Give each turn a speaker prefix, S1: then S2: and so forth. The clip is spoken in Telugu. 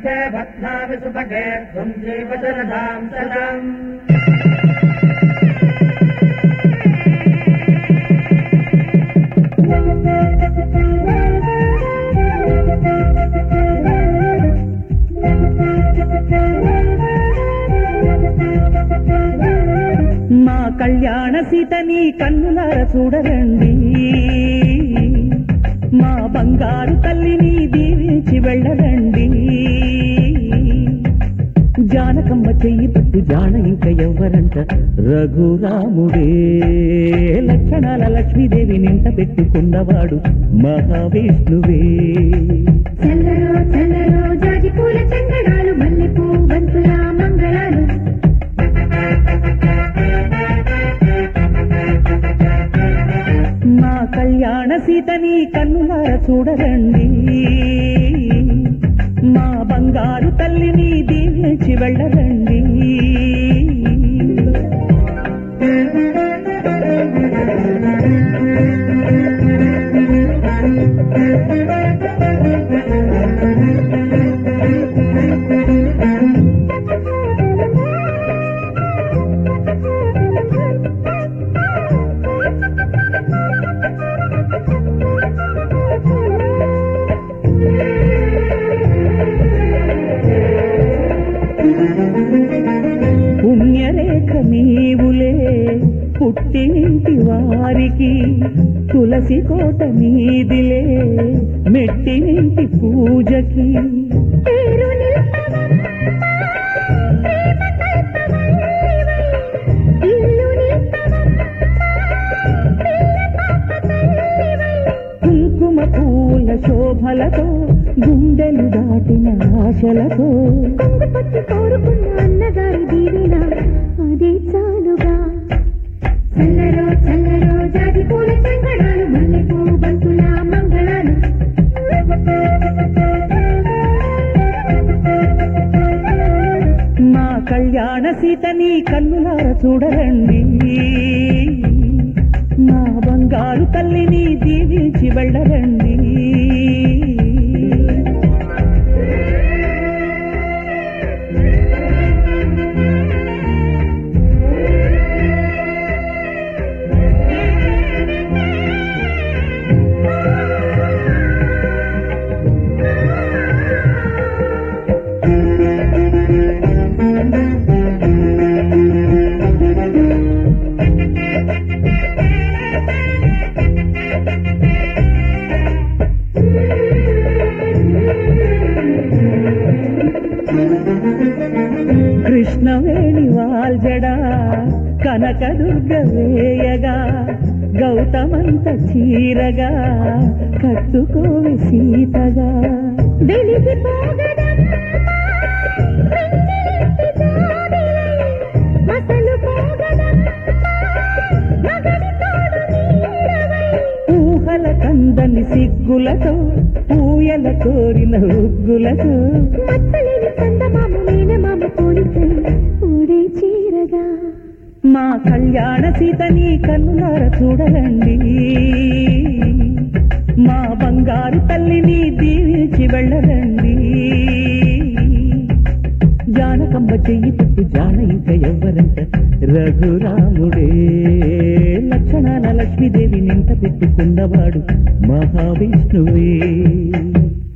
S1: కంఠే భద్నాభి సుభగే త్వం జీవశరధాం శతం
S2: మా కళ్యాణ సీతని కన్నులార చూడరండి మా బంగారు తల్లిని దీవించి వెళ్ళరండి జానకమ్మ చెయ్యి పట్టు జాన ఇంక ఎవ్వరంట రఘురాముడే లక్షణాల లక్ష్మీదేవి నింట పెట్టుకున్నవాడు మహావిష్ణువే
S3: చల్లరో చల్లరో జాజి పూల చందనాలు మల్లెపూ బంతుల మంగళాలు
S2: మా కళ్యాణ సీతని కన్నులార చూడరండి మా బంగారు తల్లిని దీవించి వెళ్ళరండి పుణ్యరేఖ నీవులే పుట్టినింటి వారికి తులసి కోట నీదిలే మెట్టినింటి పూజకి
S3: పేరు ఇల్లు
S2: కుంకుమ పూల శోభలతో గుండెలు దాటిన ఆశలతో
S3: కొంగు పట్టి కోరుకున్న అన్నగారి దీవెన అదే చాలుగా చల్లరో చల్లరో జాజి పూల చందనాలు మల్లెపూ బంతుల మంగళాలు
S2: మా కళ్యాణ సీతని కన్నులార చూడరండి మా బంగారు తల్లిని దీవించి వెళ్ళరండి కృష్ణవేణి వాల్జడా కనకదుర్గ వేయగా గౌతమంత చీరగా కట్టుకోవి సీతగా
S3: వెలిగిపోగదమ్మా, వెన్నెలెత్తి జాబిలై, మసలు పోగదమ్మా, మగడి తోడు నీడవై.
S2: ఊహల కందని సిగ్గులతో ఊయల కోరిన ఉగ్గులతో
S3: మచ్చలేని చందమామ మేనమామ పోలికై ఊడే చీరగా
S2: మా కళ్యాణ సీతని కన్నులార చూడరండి మా బంగారు తల్లిని దీవించి వెళ్ళరండి జానకమ్మ చెయ్యి పట్టు జాన ఇంక ఎవ్వరంట రఘురాముడే లక్షణాల లక్ష్మీదేవి నింట పెట్టుకున్నవాడు మహావిష్ణువే